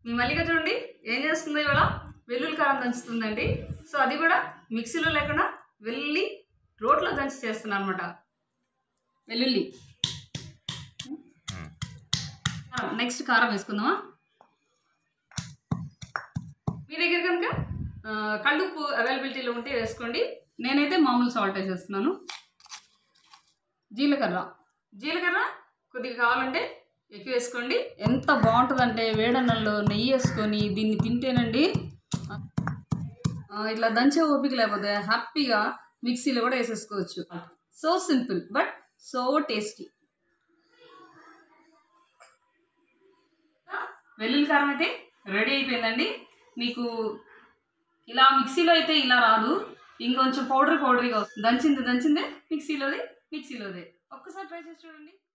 మీ మల్లిక చూడండి ఏం చేస్తుంది ఇవాళ వెల్లుల్లి కారం దంచుతుందండి సో అది కూడా మిక్సీలో లేకుండా వెల్లుల్లి రోట్లో దంచి చేస్తున్నాను అనమాట వెల్లుల్లి నెక్స్ట్ కారం వేసుకుందామా మీ దగ్గర కనుక ఆ, కళ్ళుప్పు అవైలబిలిటీలో ఉంటే వేసుకోండి నేనైతే మామూలు సాల్ట్ వేసేస్తున్నాను జీలకర్ర జీలకర్ర కొద్దిగా కావాలంటే ఎక్కువ వేసుకోండి ఎంత బాగుంటుందంటే వేడన్నంలో నెయ్యి వేసుకొని దీన్ని తింటేనండి ఆ, ఇట్లా దంచే ఓపిక లేకపోతే హ్యాపీగా మిక్సీలో కూడా వేసేసుకోవచ్చు so simple but so tasty వెల్లుల్లి కారం అయితే రెడీ అయిపోయిందండి మీకు ఇలా మిక్సీలో అయితే ఇలా రాదు ఇంకొంచెం పౌడర్ పౌడర్గా వస్తుంది దంచింది దంచిందే మిక్సీలోది మిక్సీలోదే ఒక్కసారి ట్రై చేసి చూడండి